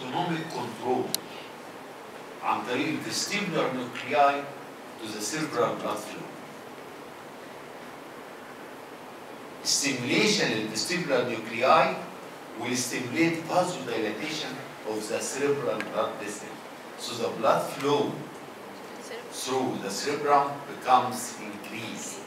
اوتونوميك كنترول عن طريق الفيستيبولار نيوكلياي to the cerebral blood flow. Stimulation للvestibular nuclei will stimulate vasodilation of the cerebral blood vessel. So the blood flow through the cerebrum becomes increased.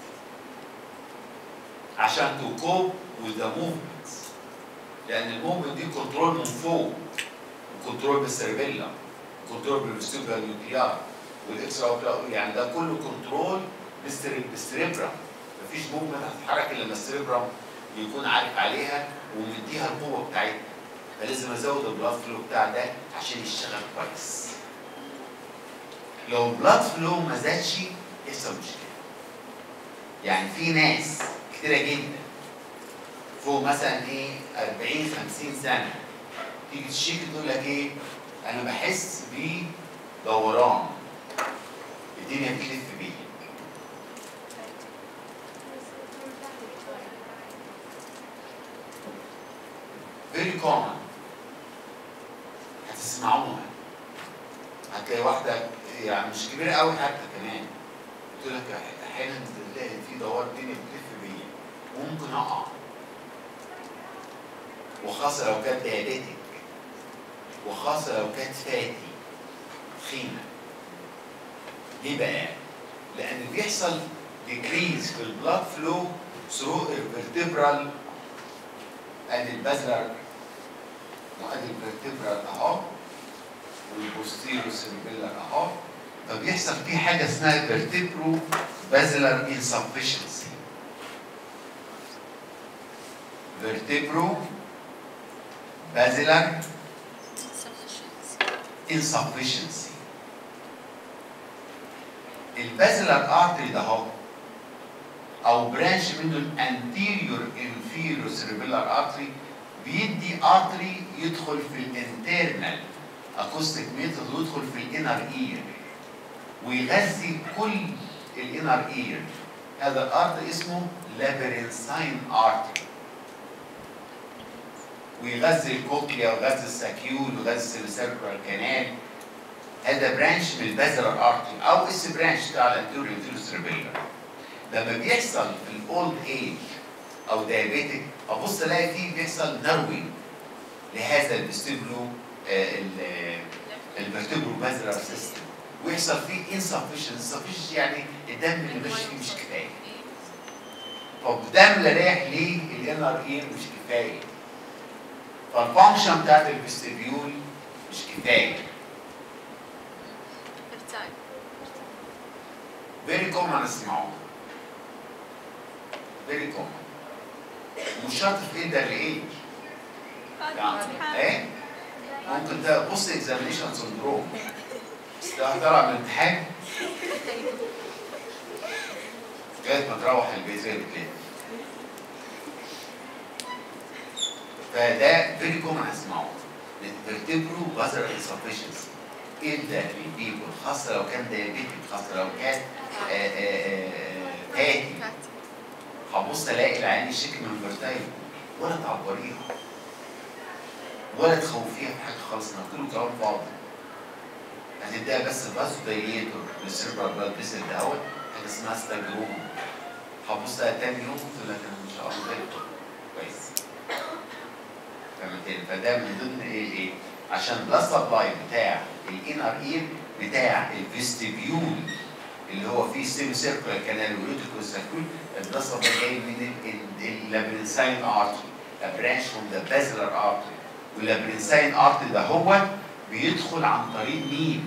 عشان to cope with the movements. لأن الموفمنت دي كنترول من فوق وكنترول بالسيربيلا كنترول بالفيستيبولار نيوكلياي والاكسترا يعني ده كله كنترول بالسريبرم مفيش موفمنت هتتحرك الا لما السريبرم يكون عارف عليها ومديها القوه بتاعتها فلازم ازود البلاد فلو بتاع ده عشان يشتغل كويس لو البلاد فلو ما زادش يحصل مشكله يعني في ناس كتيره جدا فوق مثلا ايه 40 50 سنه تيجي تشيك تقول لك ايه انا بحس بدوران الدنيا بتلف بيه فيري كومن هتسمعوها هتلاقي واحدة يعني مش كبيرة قوي حتى كمان تقول لك احيانا تلاقي في دوار الدنيا بتلف بيا وممكن اقع وخاصة لو كانت ديابيتك وخاصة لو كانت فاتي تخينة ليه بقى؟ لأن بيحصل ديكريز في البلاد فلو ثرو الفرتبرال ادي البازلر وادي الفرتبرال اهو والبوستيرو سيربيلر اهو فبيحصل في حاجه اسمها فيرتبرو بازلر انسفشنسي فيرتبرو بازلر insufficiency البازلر ارتري ده اهو او برانش منه الانتيريور انفيريور سيربيلار ارتري بيدي ارتري يدخل في الانترنال اكوستيك ميثود ويدخل في الانر اير ويغذي كل الانر اير هذا الارتري اسمه لابرنساين ارتري ويغذي الكوكليا ويغذي الساكيول ويغذي السيركولار كانال هذا برانش من البازلر ارتري او اس برانش بتاع الانتيريور انفيريور سيربيلار لما بيحصل في الاولد ايج او دايابيتك ابص الاقي فيه بيحصل نروي لهذا الفيستيبلو الفيرتبرو بازلر سيستم ويحصل فيه insufficient insufficient يعني الدم اللي ماشي فيه مش كفايه طب الدم اللي رايح ليه الانر اير مش كفايه فالفانكشن بتاعت الفيستيبيول مش كفايه فيري كومن اسمعوه فيري كومن مش شرط في ايه ده لايه يعني ايه ممكن ده بص اكزامينيشن سندروم بس ده هتطلع من امتحان لغايه ما تروح البيت زي بتلاقي فده فيري كومن اسمعه فيرتبرو بازر انسفشنسي ايه ده بيجيبه خاصه لو كان دايابيتك خاصه لو كان فاتي هبص الاقي العيان يشتكي من فيرتايل ولا تعبريها ولا تخوفيها بحاجه خالص انا قلت له كلام فاضي هتديها بس الفازو دايليتور للسيربرال بلاد فيسل دهوت حاجه اسمها ستاجروم هبص لها تاني يوم قلت لها انا ان شاء الله زي الفل كويس فهمتني فده من ضمن ايه ايه عشان البلاد سبلاي بتاع الانر اير بتاع الفيستيبيول اللي هو فيه سيمي سيركولار كانال وريتيكول سيركول البلاد سبلاي جاي من اللابرنساين ارتري برانش فروم ذا بازلر ارتري واللابرنساين ارتري ده هو بيدخل عن طريق مين؟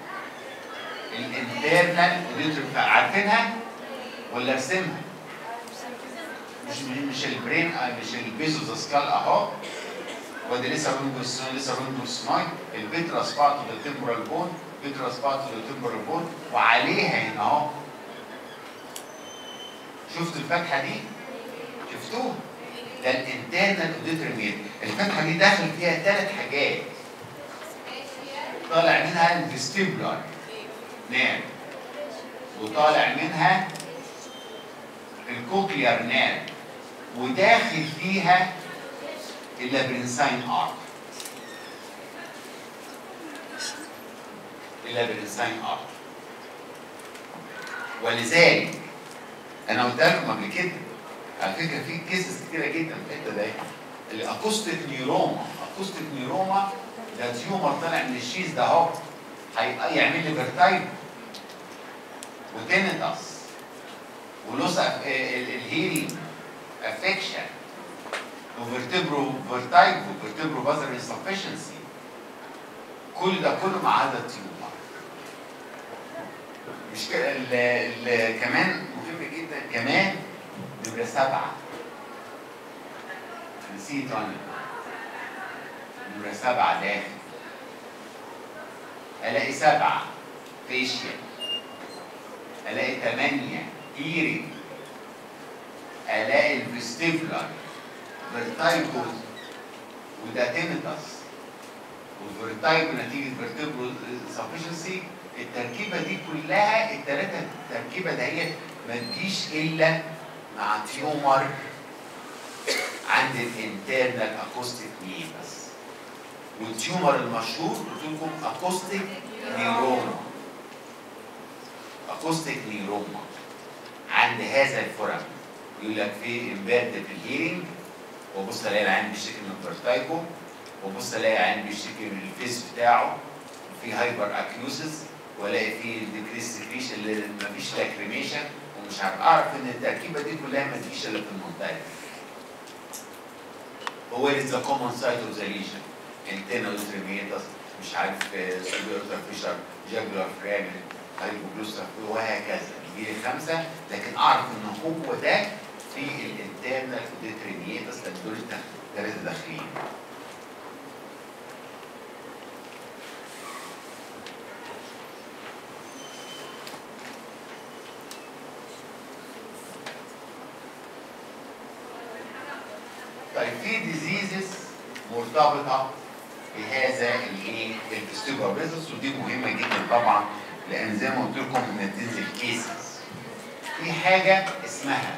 الانترنال ريتيكول عارفينها ولا ارسمها؟ مش مش البرين مش البيزو سكال اهو وادي لسه رونجوس لسه رونجوس ماي البيتراس بارت اوف ذا تمبرال بون بيتراس بارت اوف ذا تمبرال بون وعليها هنا اهو شفتوا الفتحه دي؟ شفتوها؟ ده الانترنال اوديتري الفتحه دي داخل فيها ثلاث حاجات طالع منها الفيستيبولار نير وطالع منها الكوكليار نير وداخل فيها اللابرنساين ارت الا بالانساين ارت ولذلك انا قلت لكم قبل كده على فكره في كيسز كتيره جدا في الحته دي الاكوستيك نيوروما اكوستيك نيوروما ده تيومر طالع من الشيز ده اهو هي- يعمل لي فيرتايب وتينيتاس ولوس الهيرينج افكشن وفيرتبرو فيرتايب وفيرتبرو بازر انسفشنسي كل ده كله ما عدا التيومر مش كده ال- ال- كمان مهم جدا كمان نمرة سبعة نسيت انا نمرة سبعة داخل الاقي سبعة فيشيال الاقي ثمانية هيرنج الاقي الفيستيبولار فيرتايجو وده تينيتاس والفيرتايجو نتيجة فيرتيبرو سفشنسي التركيبة دي كلها التلاتة التركيبة دهيت ما تجيش إلا مع تيومر عند الانترنال اكوستيك نيبس والتيومر المشهور قلت لكم اكوستيك نيروما اكوستيك نيروما عند هذا الفرم يقول لك في امبارد في الهيرنج وبص الاقي العين بيشتكي من فيرتايجو وبص الاقي العين بيشتكي من الفيس بتاعه في هايبر اكيوسس والاقي في ديكريس سكريشن اللي مفيش لاكريميشن ومش عارف اعرف ان التركيبه دي كلها ما تجيش الا في المنطقه دي. هو is the common site of the lesion internal tremiatus مش عارف سوبر فيشر جاجولار فرامل هايبوجلوستر وهكذا دي الخمسه لكن اعرف ان هو ده في الانترنال ديتريميتس لان دول ثلاثه داخلين طيب في ديزيزز مرتبطه بهذا الايه الفيستيبولار بيزنس ودي مهمه جدا طبعا لان زي ما قلت لكم انها تنزل كيسز في حاجه اسمها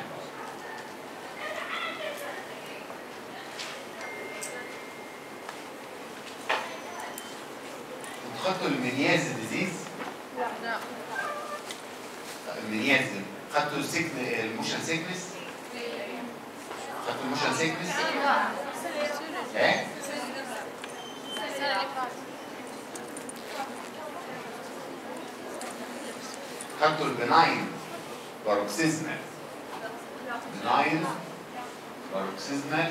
خدتوا المنياز ديزيز لا المنياز خدتوا السكن الموشن سيكنس خدتوا الموشن سيكنس ايه خدتوا البناين باروكسيزمال بناين باروكسيزمال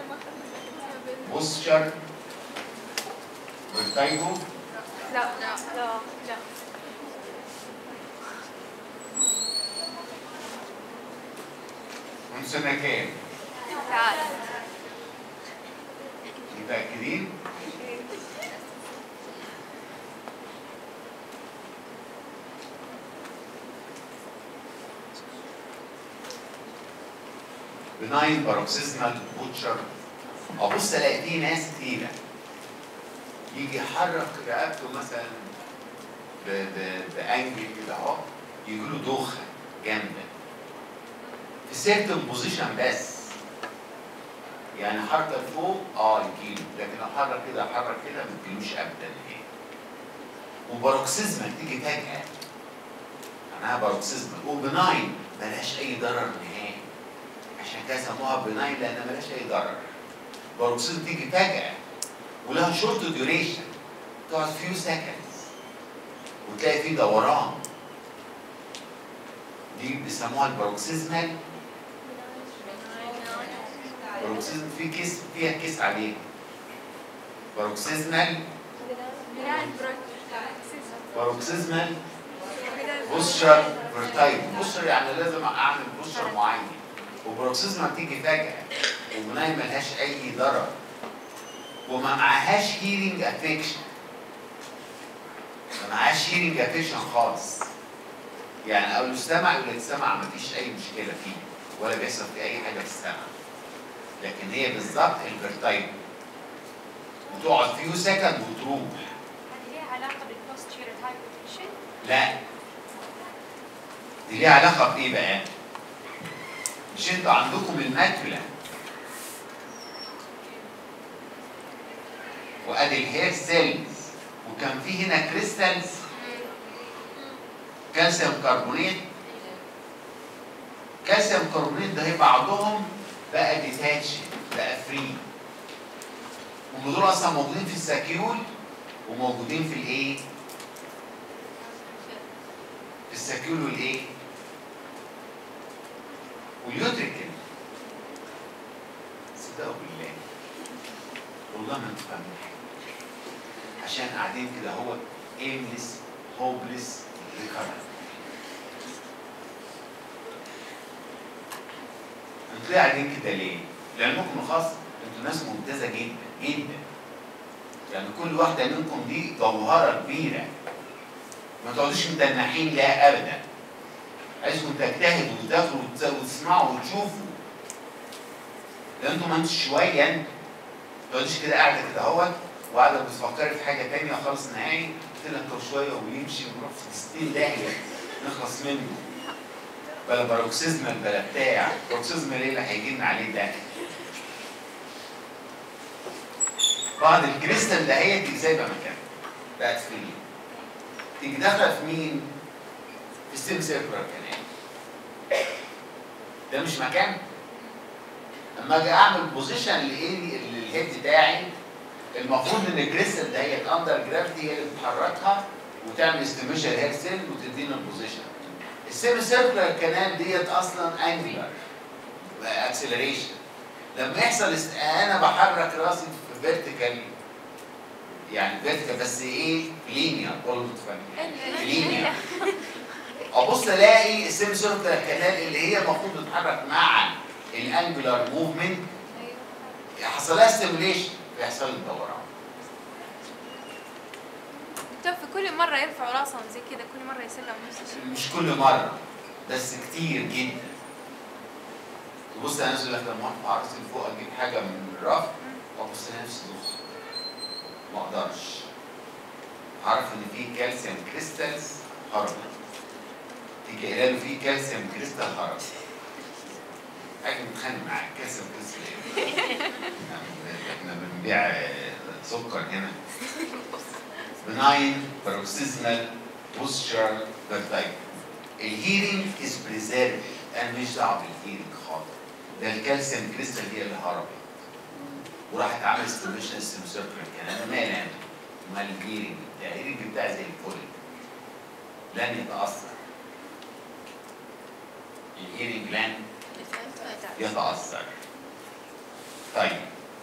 بوستشر فيرتايجو لا لا لا لا من سنة كام؟ تعال متأكدين؟ بناين باروكسيزمال بوتشر ابص الاقي فيه ناس تقيله يجي يحرك رقبته مثلا ب- ب- بانجل كده اهو يجي له دوخه جامده في سيرتن بوزيشن بس يعني حركه لفوق اه يجيله لكن لو حرك كده حرك كده ما تجيلوش ابدا نهائي وباروكسيزمال تيجي فجاه معناها باروكسيزمال وبناين ملهاش اي ضرر نهائي عشان كده سموها بناين لان ملهاش اي ضرر باروكسيزم تيجي فجاه ولها شورت ديوريشن تقعد فيو سكندز وتلاقي فيه دوران دي بيسموها الباروكسيزمال باروكسيزم في كيس فيها كيس عليه باروكسيزمال باروكسيزمال بوستشر فيرتايب بوستشر يعني لازم اعمل بوستشر معين وبروكسيزما بتيجي فجأة وبناية ملهاش أي ضرر وما معهاش هيرنج افكشن ما معهاش هيرنج افكشن خالص يعني اقول له استمع يقول لك استمع مفيش أي مشكلة فيه ولا بيحصل في أي حاجة في السمع لكن هي بالظبط الفيرتايب وتقعد فيو سكند وتروح هذه ليها علاقة بالبوستشر هايبوتنشن؟ لا دي ليها علاقة بإيه بقى؟ مش انتوا عندكم الماكولا وادي الهير سيلز وكان في هنا كريستالز كالسيوم كربونات كالسيوم كربونات ده هي بعضهم بقى ديتاتش بقى فري هم دول اصلا موجودين في الساكيول وموجودين في الايه؟ في الساكيول والايه؟ واليوتريكل صدقوا بالله والله ما انتوا فاهمين حاجه عشان قاعدين كده هو aimless hopeless recurrent انتوا ليه قاعدين كده ليه؟ لعلمكم خاص انتوا ناس ممتازه جدا جدا يعني كل واحده منكم دي جوهره كبيره ما تقعدوش متنحين لا ابدا عايزكم تجتهدوا وتاخدوا وتس- وتسمعوا وتشوفوا ده انتوا ما انتوا شويه انتوا ما تقعدوش كده قاعده كده اهوت وقاعده بتفكري في حاجه تانية خالص نهائي تنكر شويه ويمشي ونروح في 60 داهيه نخلص منه بلا باروكسيزمال بلا بتاع باروكسيزمال ايه اللي هيجي لنا عليه ده بعض الكريستال دهيت دي سايبه مكانها بقت فري تيجي داخله في مين؟ في السيم سيركولار كانال ده مش مكان لما اجي اعمل بوزيشن لايه للهيد بتاعي المفروض ان الكريستال دهيت اندر جرافيتي هي اللي بتحركها وتعمل استيميشن هير سيل وتدينا البوزيشن السيم سيركولار كانال ديت اصلا انجلر اكسلريشن لما يحصل است... انا بحرك راسي في فيرتيكال يعني فيرتيكال بس ايه لينير قول لينير ابص الاقي السيم سيركولار كانال اللي هي المفروض تتحرك مع الانجلر موفمنت حصل لها ستيميوليشن بيحصل لي دوران دكتور في كل مرة يرفعوا راسهم زي كذا كل مرة يسلموا نفس الشيء مش كل مره بس كتير جدا تبص انا نازل لك لما ارفع راسي لفوق اجيب حاجه من الرف وابص لنفسي بص ما اقدرش عارف ان في كالسيوم كريستالز هرب تيجي قايله له في كالسيوم كريستال هرب حاجه متخانق معاك كالسيوم كريستال ايه؟ احنا بنبيع آه، سكر هنا benign paroxysmal postural vertigo الهيرنج از بريزيرفد انا مش دعوه بالهيرنج خالص ده الكالسيوم كريستال هي اللي هربت وراحت عملت ستيميشن سيركل كان انا مالي انا امال الهيرنج بتاعي الهيرنج بتاعي زي الفل لن يتاثر الهيرنج لن يتاثر طيب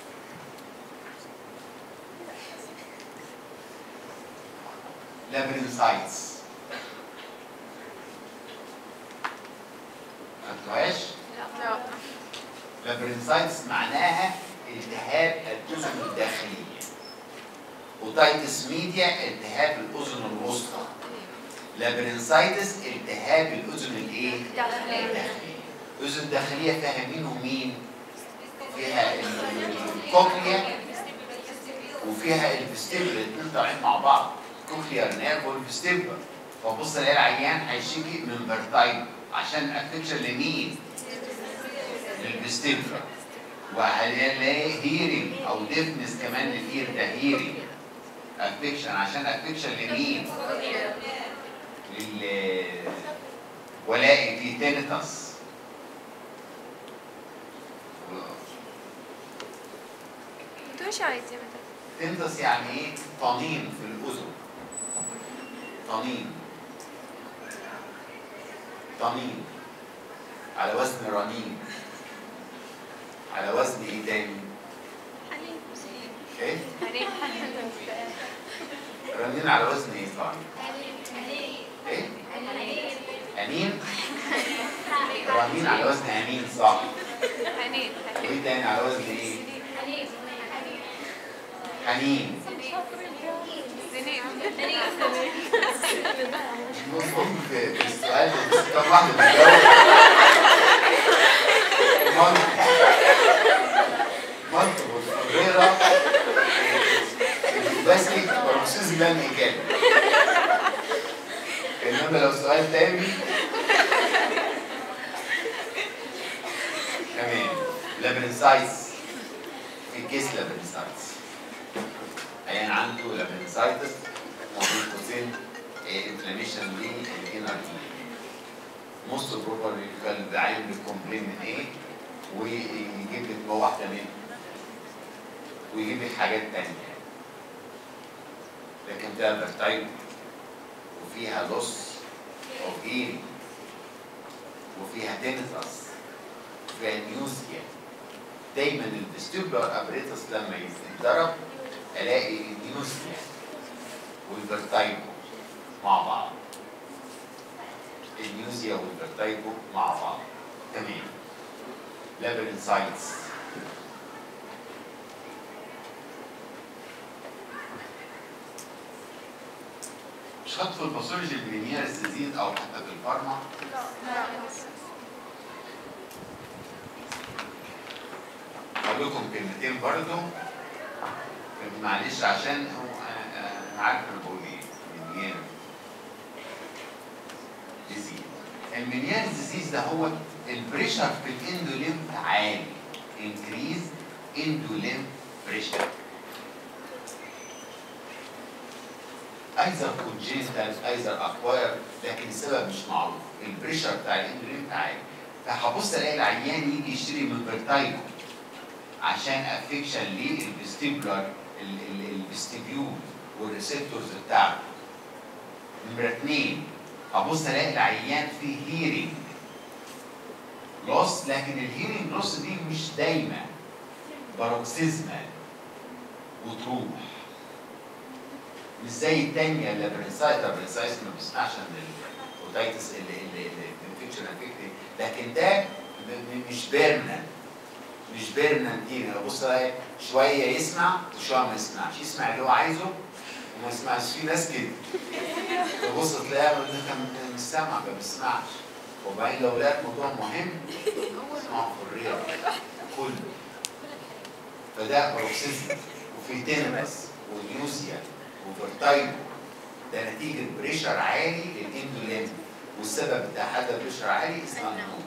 لابرنسايتس خدتوهاش؟ لا لابرنسايتس معناها التهاب الاذن الداخليه وتايتس ميديا التهاب الاذن الوسطى لابرنسايتس التهاب الاذن الايه؟ الداخلية. الداخليه الاذن الداخليه فيها مين ومين؟ فيها الكوكليا وفيها الفستيبل الاثنين طالعين مع بعض كوكليار نيرف والفستيبل فبص الاقي العيان هيشتكي من فيرتايجو عشان افكشن لمين؟ للفستيبل وهلاقي هيرنج او ديفنس كمان للاير ده هيرنج افكشن عشان افكشن لمين؟ لل ولاقي في تينيتس انتوا ايش يعني زي ما انت تنتس يعني ايه؟ طنين في الاذن طنين طنين على وزن رنين على وزن ايه تاني؟ ايه؟ رنين على وزن ايه طبعا؟ ايه؟ امين؟ رنين على وزن امين صح حنين وايه تاني على وزن ايه؟ حنين زنين نصهم في في السؤال ده بس كم واحدة بتجاوب منطق غيرة باسك بروكسيزم الإجابة إنما لو سؤال تاني تمام لابرنسايتس في كيس لابرنسايتس عيان عنده لابرنسايتس موجود قوسين انفلاميشن للانر موست بروبابلي كان العيل بيكومبلين من ايه ويجيب لك واحده منهم ويجيب لك حاجات تانية لكن ده فيرتايب وفيها لوس اوف هيرنج وفيها تينترس وفيها نيوزيا دايما الفيستيبولار ابريتس لما يتضرب الاقي النيوزيا والفيرتايبو مع بعض النيوزيا والفيرتايبو مع بعض تمام لابرنسايتس مش خدت في الباثولوجي البريمير الزيزيد او حتى في الفارما هقول لكم كلمتين برضو معلش عشان هو انا أنا- انا عارف انا بقول ايه المنيان ديزيز المنيان ديزيز ده هو البريشر في الاندوليمف عالي انكريز اندوليمف بريشر ايزر كونجنتال ايزر اكواير لكن السبب مش معروف البريشر بتاع الاندوليمف عالي فهبص الاقي العيان يجي يشتري من فيرتايجو عشان افكشن للفيستيبولار الفيستيبيول والريسبتورز بتاعته نمرة اتنين ابص الاقي العيان فيه هيرنج لوس لكن الهيرنج لوس دي مش دايما باروكسيزمال وتروح مش زي التانية اللي برنسايت برنسايت ما بيسمعش من الاوتايتس الانفكشن لكن ده م- م- مش بيرمننت مش بيرمننت هنا بص الاقي شويه يسمع وشويه ما يسمعش يسمع اللي هو عايزه وما يسمعش في ناس كده تبص تلاقيها ده كان مش سامع ما بيسمعش وبعدين لو لقيت موضوع مهم اسمعه في الرياض كله فده بروكسيزم وفي تينبس ونيوزيا وفرتايبو ده نتيجة بريشر عالي للاندولين والسبب بتاع هذا البريشر عالي اسمه النوم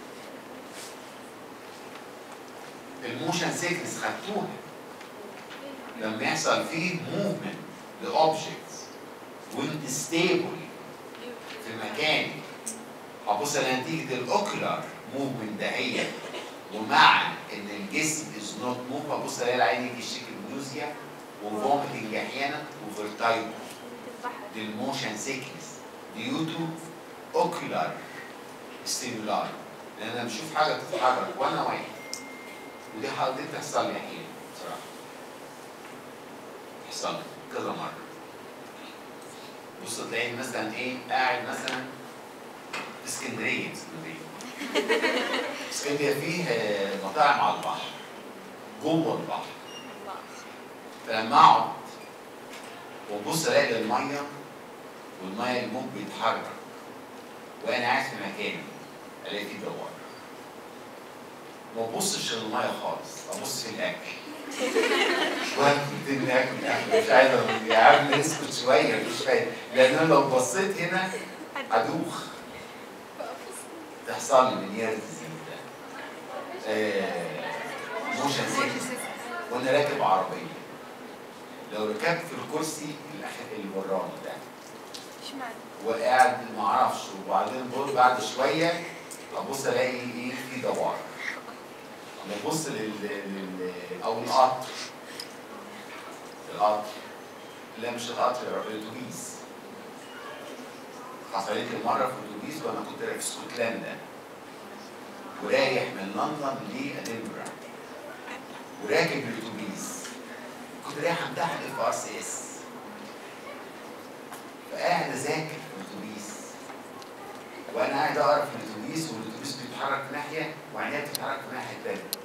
الموشن سيكنس خدتوها لما يحصل فيه موفمنت لاوبجكتس وانت ستيبل في مكان هبص على نتيجه الاوكلر موفمنت دهيت ومع ان الجسم از نوت موف هبص الاقي العين يجي يشتكي بنوزيا وفوميتنج احيانا وفيرتايجو دي الموشن سيكنس ديو تو اوكلر ستيمولار لان انا بشوف حاجه تتحرك وانا واقف ودي حاجه دي بتحصل لي احيانا بصراحه بتحصل لي كذا مره بص تلاقيني مثلا ايه قاعد مثلا في اسكندريه اسكندريه اسكندريه فيه آه، مطاعم على البحر جوه البحر فلما اقعد وابص الاقي الميه والميه الموج بيتحرك وانا قاعد في مكاني الاقي فيه دوار ما ابصش للميه خالص ابص في الاكل واكل الدنيا اكل اكل مش عايز أقول- يا عم اسكت شويه مش فاهم لان انا لو بصيت هنا هدوخ تحصل لي من يارد ده آه، موشن سيكنس وانا راكب عربيه لو ركبت في الكرسي الأخ- اللي وراني ده اشمعنى؟ وقاعد ما اعرفش وبعدين بقول بعد شويه ابص الاقي ايه في دوار ببص لل... لل... او القطر القطر لا مش القطر الاتوبيس حصلت لي مره في الاتوبيس وانا كنت رايح في اسكتلندا ورايح من لندن لادنبرا وراكب الاتوبيس كنت رايح امتحن اف ار سي اس فقاعد اذاكر في الاتوبيس وانا قاعد اقرا في الاتوبيس والاتوبيس بيتحرك في ناحيه وعينيا بتتحرك في ناحيه تانيه